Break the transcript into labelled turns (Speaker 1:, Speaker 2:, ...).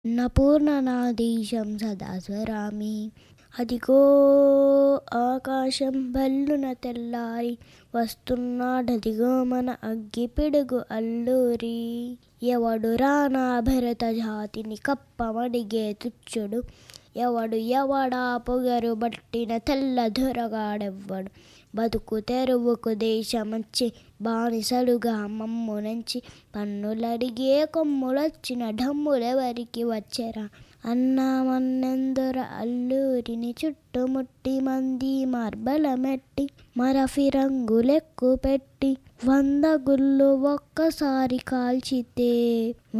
Speaker 1: అన్నపూర్ణనాదీశం సదా స్మరామి అదిగో ఆకాశం భల్లున తెల్లారి వస్తున్నాడదిగో మన అగ్గి పిడుగు అల్లూరి ఎవడు రానా భరత జాతిని కప్పమడిగే తుచ్చుడు ఎవడు ఎవడా పొగరు బట్టిన తెల్ల దొరగాడెవ్వడు బతుకు తెరువుకు దేశమచ్చి బానిసలుగా మమ్మునంచి పన్నులడిగే కొమ్ములొచ్చిన ఢమ్ములెవరికి వచ్చెరా అన్నామన్నెందొర అల్లూరిని చుట్టుముట్టి మంది మార్బలమెట్టి మరఫి రంగులెక్కు పెట్టి వంద గుళ్ళు ఒక్కసారి కాల్చితే